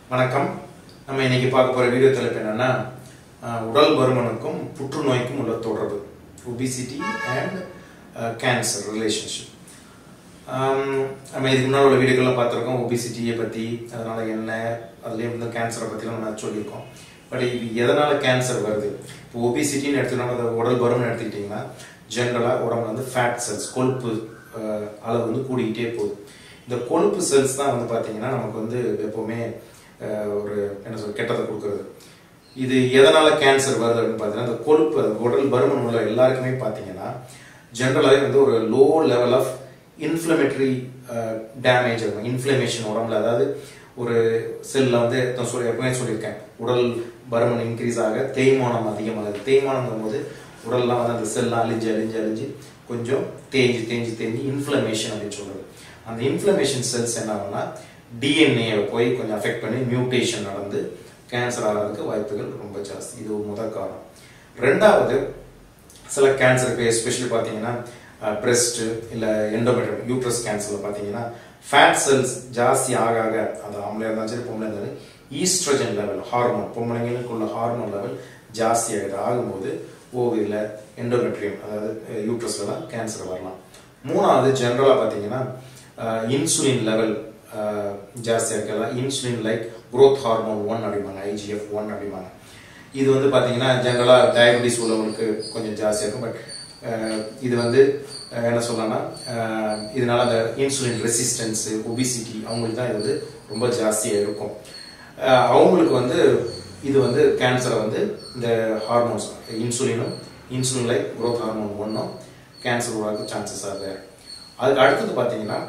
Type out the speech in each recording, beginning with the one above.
வணக்கம் நம்ம இன்னைக்கு பார்க்க போற வீடியோ தலைப்பு என்னன்னா அஹ், உடல் பருமனுக்கும் புற்றுநோய்க்கும் உள்ள தொடர்பு ஒபிசிட்டி அண்ட் கேன்சர் ரிலேஷன்ஷிப் நம்ம இதுக்கு முன்னாடி உள்ள வீடியோக்கெல்லாம் பார்த்துருக்கோம் ஒபிசிட்டியை பற்றி அதனால என்ன அதுலேயும் வந்து கேன்சரை பற்றிலாம் நம்ம சொல்லியிருக்கோம் பட் இது எதனால கேன்சர் வருது இப்போ ஒபிசிட்டின்னு எடுத்துக்கிட்டோம் அந்த உடல் பருமன் எடுத்துக்கிட்டிங்கன்னா ஜென்ரலாக உடம்புல வந்து ஃபேட் செல்ஸ் கொழுப்பு அஹ், அளவு வந்து கூடிக்கிட்டே போகுது இந்த கொழுப்பு செல்ஸ் தான் வந்து பார்த்தீங்கன்னா நமக்கு வந்து எப்போவுமே அஹ், ஒரு என்ன சொல்ற கெட்டதை கொடுக்குறது இது எதனால கேன்சர் வருது அப்படின்னு பார்த்தீங்கன்னா இந்த கொழுப்பு அது உடல் பருமன் உள்ள எல்லாருக்குமே பார்த்தீங்கன்னா ஜென்ரலாகவே வந்து ஒரு low level of inflammatory damage இருக்கும் இன்ஃப்ளமேஷன் உடம்புல அதாவது ஒரு செல்லில் வந்து நான் சொல்லி எப்பவுமே சொல்லியிருக்கேன் உடல் பருமன் இன்க்ரீஸ் ஆக தேய்மானம் அதிகமாகுது தேய்மானம் போது உடல்லாம் வந்து அந்த செல்லாம் அழிஞ்சு அழிஞ்சு அழிஞ்சு கொஞ்சம் தேஞ்சு தேஞ்சு தேஞ்சு இன்ஃப்ளமேஷன் அப்படின்னு சொல்றது அந்த இன்ஃப்ளமேஷன் செல்ஸ் என்ன ஆகும்னா டிஎன்ஏ போய் கொஞ்சம் அஃபெக்ட் பண்ணி மியூட்டேஷன் நடந்து கேன்சர் ஆகிறதுக்கு வாய்ப்புகள் ரொம்ப ஜாஸ்தி இது ஒரு முதல் காரணம் ரெண்டாவது சில கேன்சருக்கு எஸ்பெஷலி பார்த்தீங்கன்னா பிரஸ்ட் இல்லை எண்டோமெட்ரியம் யூட்ரஸ் கேன்சரில் பார்த்தீங்கன்னா ஃபேட் செல்ஸ் ஜாஸ்தி ஆக ஆக அது ஆம்பளையாக இருந்தாலும் சரி பொம்பளை இருந்தாலும் ஈஸ்ட்ரஜன் லெவல் ஹார்மோன் பொம்பளைங்களுக்குள்ள ஹார்மோன் லெவல் ஜாஸ்தி ஆகுது ஆகும்போது ஓவியில் எண்டோமெட்ரியம் அதாவது யூட்ரஸ்லாம் கேன்சர் வரலாம் மூணாவது ஜென்ரலாக பார்த்தீங்கன்னா இன்சுலின் லெவல் ஜாஸ்தியாக இருக்கலாம் insulin like growth hormone one அப்படிம்பாங்க ஐஜிஎஃப் ஒன் அப்படிம்பாங்க இது வந்து பார்த்தீங்கன்னா ஜென்ரலாக டயபிட்டிஸ் உள்ளவங்களுக்கு கொஞ்சம் ஜாஸ்தியாக இருக்கும் பட் இது வந்து அஹ், என்ன சொல்லலாம்னா அஹ், இதனால அந்த இன்சுலின் ரெசிஸ்டன்ஸ் ஒபிசிட்டி அவங்களுக்கு தான் இது வந்து ரொம்ப ஜாஸ்தியாக இருக்கும் அஹ், அவங்களுக்கு வந்து இது வந்து கேன்சரை வந்து இந்த ஹார்மோன்ஸ் இன்சுலினும் இன்சுலின் லைக் growth ஹார்மோன் ஒன்றும் கேன்சர் உருவாக்க சான்சஸ் ஆகுது அதுக்கு அடுத்தது பார்த்தீங்கன்னா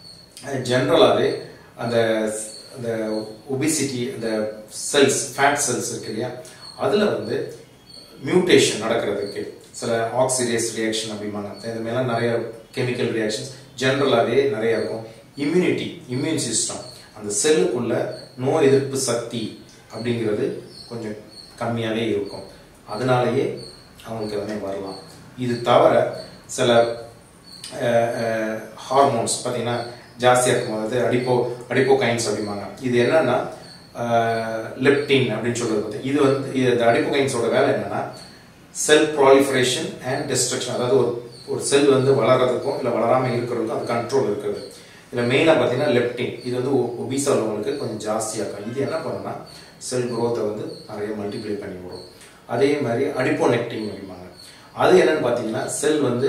ஜென்ரலாகவே அந்த அந்த ஒபிசிட்டி அந்த செல்ஸ் ஃபேட் செல்ஸ் இருக்கு இல்லையா அதில் வந்து மியூட்டேஷன் நடக்கிறதுக்கு சில ஆக்சிடேஸ் ரியாக்ஷன் அப்படிம்பாங்க இது மாதிரிலாம் நிறைய கெமிக்கல் ரியாக்ஷன்ஸ் ஜென்ரலாகவே நிறைய இருக்கும் இம்யூனிட்டி இம்யூன் சிஸ்டம் அந்த செல்லுக்குள்ள நோய் எதிர்ப்பு சக்தி அப்படிங்கிறது கொஞ்சம் கம்மியாகவே இருக்கும் அதனாலேயே அவங்களுக்கு எல்லாமே வரலாம் இது தவிர சில ஹார்மோன்ஸ் பார்த்தீங்கன்னா ஜாஸ்தியாக இருக்கும் அதாவது அடிப்போ அடிப்போகைன்ஸ் அப்படிம்பாங்க இது என்னன்னா லெப்டின் அப்படின்னு சொல்றது பார்த்து இது வந்து இது இந்த அடிப்போகைன்ஸோட வேலை என்னன்னா செல் ப்ராலிஃபரேஷன் அண்ட் டிஸ்ட்ரக்ஷன் அதாவது ஒரு ஒரு செல் வந்து வளர்றதுக்கும் இல்லை வளராமல் இருக்கிறதுக்கும் அது கண்ட்ரோல் இருக்குது இதில் மெயினாக பார்த்தீங்கன்னா லெப்டின் இது வந்து ஒபிசா உள்ளவங்களுக்கு கொஞ்சம் ஜாஸ்தியாக இருக்கும் இது என்ன பண்ணுன்னா செல் குரோத்தை வந்து நிறைய மல்டிப்ளை பண்ணி விடும் அதே மாதிரி அடிப்போனெக்டிங் அப்படிம்பாங்க அது என்னன்னு பார்த்தீங்கன்னா செல் வந்து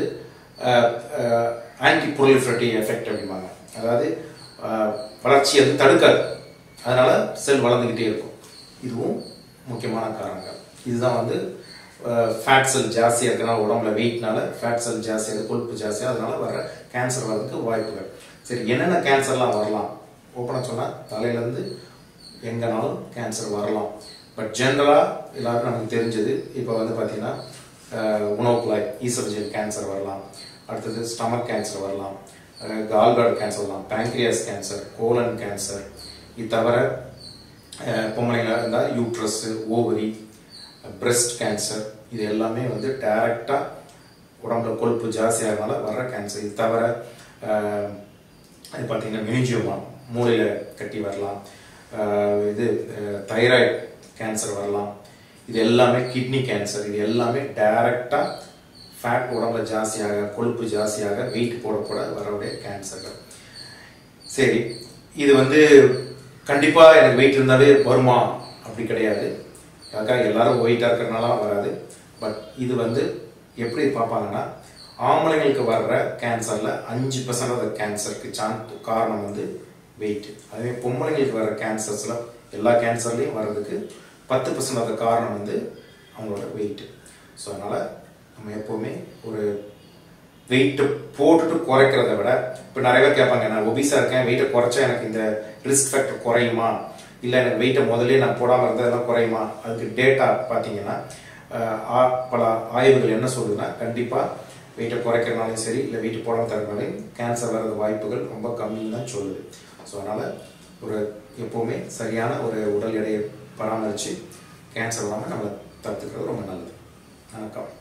ஆன்டி ப்ரொலிஃபரேட்டிவ் எஃபெக்ட் அப்படிம்பாங்க அதாவது அஹ், வளர்ச்சியை வந்து தடுக்காது அதனால செல் வளர்ந்துக்கிட்டே இருக்கும் இதுவும் முக்கியமான காரணங்கள் இதுதான் வந்து ஃபேட் செல் ஜாஸ்தியாக இருக்கனால உடம்புல வெயிட்னால ஃபேட் செல் ஜாஸ்தியாக கொழுப்பு ஜாஸ்தியாக அதனால வர கேன்சர் வர்றதுக்கு வாய்ப்புகள் சரி என்னென்ன கேன்சர்லாம் வரலாம் ஓப்பனாக சொன்னால் தலையிலேருந்து எங்கேனாலும் கேன்சர் வரலாம் பட் ஜென்ரலாக எல்லாருக்கும் நமக்கு தெரிஞ்சது இப்போ வந்து பார்த்தீங்கன்னா அஹ், உணவு குழாய் ஈசோஜியல் கேன்சர் வரலாம் அடுத்தது ஸ்டமக் கேன்சர் வரலாம் கால்பிளாடர் கேன்சர் வரலாம் பேங்க்ரியாஸ் கேன்சர் கோலன் கேன்சர் இது தவிர அஹ், பொம்பளைங்களா இருந்தால் யூட்ரஸ் ஓவரி பிரஸ்ட் கேன்சர் இது எல்லாமே வந்து டைரக்டாக உடம்புல கொழுப்பு ஜாஸ்தியாகனால வர்ற கேன்சர் இது தவிர அஹ், அது பார்த்தீங்கன்னா மினிஜியோமா மூளையில் கட்டி வரலாம் அஹ், இது தைராய்டு கேன்சர் வரலாம் இது எல்லாமே கிட்னி கேன்சர் இது எல்லாமே டைரக்டாக ஃபேட் உடம்புல ஜாஸ்தியாக கொழுப்பு ஜாஸ்தியாக வெயிட் போட போட வரக்கூடிய கேன்சர்கள் சரி இது வந்து கண்டிப்பா எனக்கு வெயிட் இருந்தாலே வருமா அப்படி கிடையாது அதுக்காக எல்லாரும் வெயிட்டா இருக்கிறனால வராது பட் இது வந்து எப்படி பார்ப்பாங்கன்னா ஆம்பளைங்களுக்கு வர்ற கேன்சர்ல அஞ்சு பர்சன்ட் ஆஃப் கேன்சருக்கு சான்ஸ் காரணம் வந்து வெயிட் அதுவே பொம்பளைங்களுக்கு வர்ற கேன்சர்ஸ்ல எல்லா கேன்சர்லையும் வர்றதுக்கு பத்து பர்சன்ட் ஆஃப் காரணம் வந்து அவங்களோட வெயிட் ஸோ அதனால நம்ம எப்பவுமே ஒரு வெயிட் போட்டுட்டு குறைக்கிறத விட இப்போ நிறைய பேர் கேட்பாங்க நான் ஒபிஸா இருக்கேன் வெயிட்டை குறைச்சா எனக்கு இந்த ரிஸ்க் ஃபேக்டர் குறையுமா இல்லை எனக்கு வெயிட்டை முதல்ல நான் போடாமல் இருந்தால் எல்லாம் குறையுமா அதுக்கு டேட்டா பார்த்தீங்கன்னா அஹ், ஆ- பல ஆய்வுகள் என்ன சொல்லுதுன்னா கண்டிப்பாக வெயிட்டை குறைக்கிறனாலும் சரி இல்லை வெயிட் போடாமல் தரனாலையும் கேன்சர் வர்றது வாய்ப்புகள் ரொம்ப கம்மின்னு தான் சொல்லுது ஸோ அதனால் ஒரு எப்போவுமே சரியான ஒரு உடல் எடையை பராமரித்து கேன்சர் வராமல் நம்மளை தடுத்துக்கிறது ரொம்ப நல்லது வணக்கம்